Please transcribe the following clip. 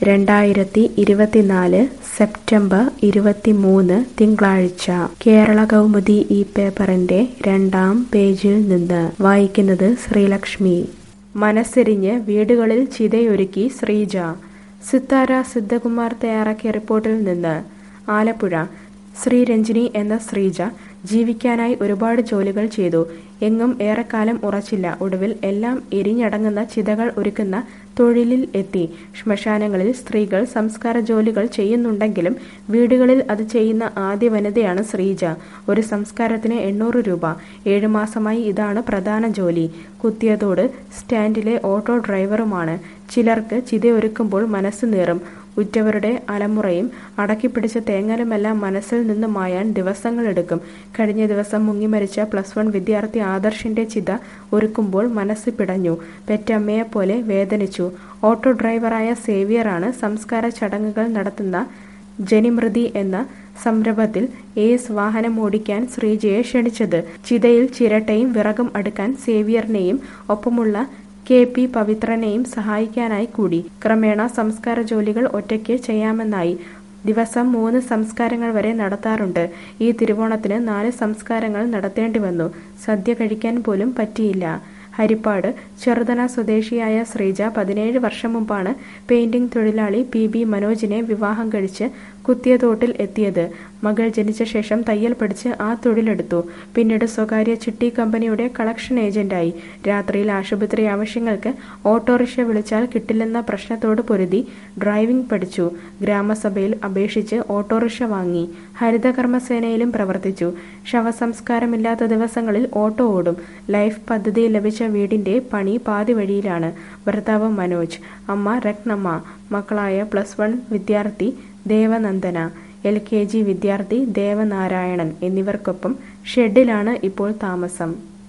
രണ്ടായിരത്തി ഇരുപത്തിനാല് സെപ്റ്റംബർ ഇരുപത്തിമൂന്ന് തിങ്കളാഴ്ച കേരള കൗമുദി ഈ പേപ്പറിന്റെ രണ്ടാം പേജിൽ നിന്ന് വായിക്കുന്നത് ശ്രീലക്ഷ്മി മനസ്സെരിഞ്ഞ് വീടുകളിൽ ചിതയൊരുക്കി ശ്രീജ സിത്താര സിദ്ധകുമാർ തയ്യാറാക്കിയ റിപ്പോർട്ടിൽ നിന്ന് ആലപ്പുഴ ശ്രീരഞ്ജിനി എന്ന ശ്രീജ ജീവിക്കാനായി ഒരുപാട് ജോലികൾ ചെയ്തു എങ്ങും ഏറെക്കാലം ഉറച്ചില്ല ഒടുവിൽ എല്ലാം എരിഞ്ഞടങ്ങുന്ന ചിതകൾ ഒരുക്കുന്ന തൊഴിലിൽ എത്തി ശ്മശാനങ്ങളിൽ സ്ത്രീകൾ സംസ്കാര ജോലികൾ ചെയ്യുന്നുണ്ടെങ്കിലും വീടുകളിൽ അത് ചെയ്യുന്ന ആദ്യ വനിതയാണ് ശ്രീജ ഒരു സംസ്കാരത്തിന് എണ്ണൂറ് രൂപ ഏഴു മാസമായി ഇതാണ് പ്രധാന ജോലി കുത്തിയതോട് സ്റ്റാൻഡിലെ ഓട്ടോ ഡ്രൈവറുമാണ് ചിലർക്ക് ചിതയൊരുക്കുമ്പോൾ മനസ്സ് നീറും ഉറ്റവരുടെ അലമുറയും അടക്കിപ്പിടിച്ച തേങ്ങലുമെല്ലാം മനസ്സിൽ നിന്ന് മായാൻ ദിവസങ്ങളെടുക്കും കഴിഞ്ഞ ദിവസം മുങ്ങിമരിച്ച പ്ലസ് വൺ വിദ്യാർത്ഥി ആദർശിന്റെ ചിത ഒരുക്കുമ്പോൾ മനസ്സ് പിടഞ്ഞു പെറ്റമ്മയെപ്പോലെ വേദനിച്ചു ഓട്ടോ ഡ്രൈവറായ സേവിയറാണ് സംസ്കാര ചടങ്ങുകൾ നടത്തുന്ന ജനിമൃതി എന്ന സംരംഭത്തിൽ ഏസ് വാഹനം ഓടിക്കാൻ ശ്രീജയെ ക്ഷണിച്ചത് ചിതയിൽ ചിരട്ടയും വിറകും അടുക്കാൻ സേവിയറിനെയും ഒപ്പമുള്ള കെ പി പവിത്രനെയും സഹായിക്കാനായി കൂടി ക്രമേണ സംസ്കാര ജോലികൾ ഒറ്റയ്ക്ക് ചെയ്യാമെന്നായി ദിവസം മൂന്ന് സംസ്കാരങ്ങൾ വരെ നടത്താറുണ്ട് ഈ തിരുവോണത്തിന് നാല് സംസ്കാരങ്ങൾ നടത്തേണ്ടി വന്നു സദ്യ കഴിക്കാൻ പോലും പറ്റിയില്ല ഹരിപ്പാട് ചെറുതന സ്വദേശിയായ ശ്രീജ പതിനേഴ് വർഷം മുമ്പാണ് പെയിന്റിംഗ് തൊഴിലാളി പി ബി മനോജിനെ വിവാഹം കഴിച്ച് കുത്തിയതോട്ടിൽ എത്തിയത് മകൾ ജനിച്ച ശേഷം തയ്യൽ പഠിച്ച് ആ തൊഴിലെടുത്തു പിന്നീട് സ്വകാര്യ ചിട്ടി കമ്പനിയുടെ കളക്ഷൻ ഏജന്റായി രാത്രിയിൽ ആശുപത്രി ആവശ്യങ്ങൾക്ക് ഓട്ടോറിക്ഷ വിളിച്ചാൽ കിട്ടില്ലെന്ന പ്രശ്നത്തോട് പൊരുതി ഡ്രൈവിംഗ് പഠിച്ചു ഗ്രാമസഭയിൽ അപേക്ഷിച്ച് ഓട്ടോറിക്ഷ വാങ്ങി ഹരിതകർമ്മസേനയിലും പ്രവർത്തിച്ചു ശവസംസ്കാരമില്ലാത്ത ദിവസങ്ങളിൽ ഓട്ടോ ഓടും ലൈഫ് പദ്ധതി ലഭിച്ച വീടിന്റെ പണി പാതി വഴിയിലാണ് ഭർത്താവ് മനോജ് അമ്മ രത്നമ്മ മക്കളായ പ്ലസ് വൺ വിദ്യാർത്ഥി ദേവനന്ദന എൽ കെ ജി വിദ്യാർത്ഥി ദേവനാരായണൻ എന്നിവർക്കൊപ്പം ഷെഡിലാണ് ഇപ്പോൾ താമസം